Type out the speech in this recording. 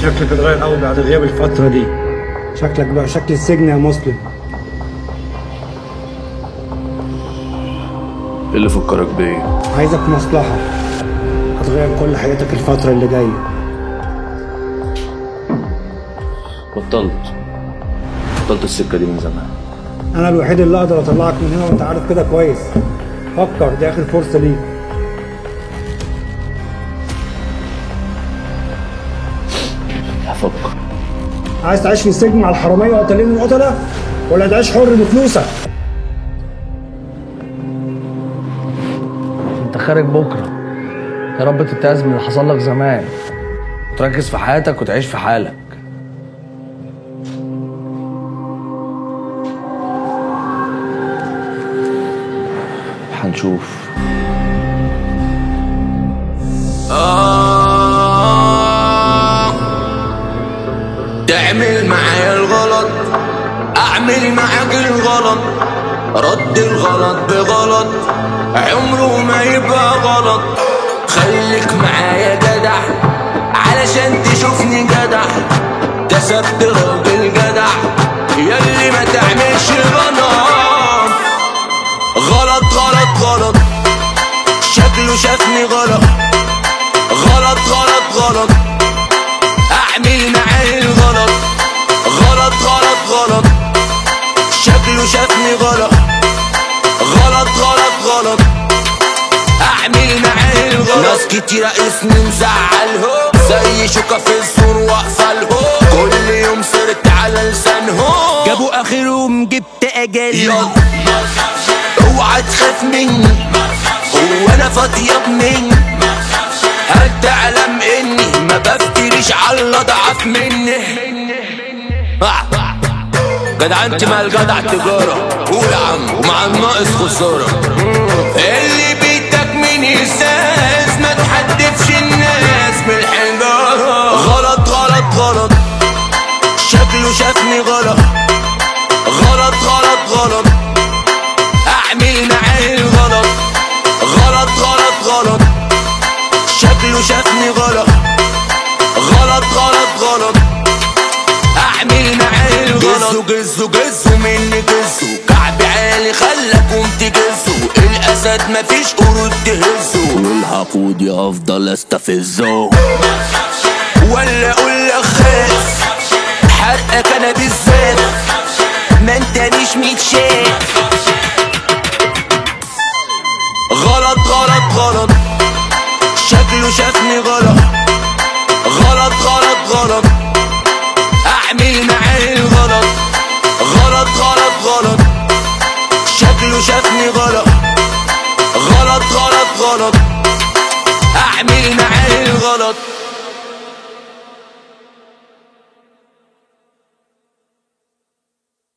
شكلك اتغير قوي بعد غياب الفترة دي شكلك بقى شكل السجن يا مسلم ايه اللي فكرك بيا عايزك في مصلحة هتغير كل حياتك الفترة اللي جاية بطلت بطلت السكه دي من زمان أنا الوحيد اللي أقدر أطلعك من هنا وأنت عارف كده كويس فكر دي آخر فرصة ليك هفكر عايز تعيش في السجن مع الحرامية وقتالين القتلة ولا تعيش حر بفلوسك انت خارج بكره يا رب تتعز من اللي حصل لك زمان وتركز في حياتك وتعيش في حالك هنشوف آه تعمل معايا الغلط اعمل معاك الغلط رد الغلط بغلط عمره ما يبقى غلط خليك معايا جدع علشان تشوفني جدع كسبت راجل جدع ياللي ما تعملش غلط غلط غلط غلط شكله شافني غلط غلط غلط غلط اعمل معاه الغلط غلط غلط غلط شكله شافني غلط غلط غلط غلط اعمل معاه الغلط ناس كتير اسمي مزعلهم زي شوكة في السور واقفلهم كل يوم صرت على لسانهم جابوا اخرهم جبت اجل يلا اوعى تخاف مني هو انا فاضية مني هل تعلم اني ما بفتريش على الاضعف مني آه. جدع انت ما الجدع تجارة قول يا عم ومع الناقص خسارة اللي بيتك من ازاز ما تحدفش الناس بالحجارة غلط غلط غلط شكله شافني غلط غلط غلط غلط اعمل معاه الغلط غلط غلط غلط شكله شافني غلط غلط غلط غلط اعمل معاه الغلط جزو جزو جزو مني جزو كعب عالي خلاكم تجزوا الاسد مفيش قرود تهزه والعقود افضل استفزه ولا اقول لك خاف حرقك انا بالذات ما انتنيش متشاف غلط غلط غلط شكله شافني غلط غلط غلط غلط اعمل معاه الغلط غلط غلط غلط شكله شافني غلط غلط غلط غلط اعمل معاه الغلط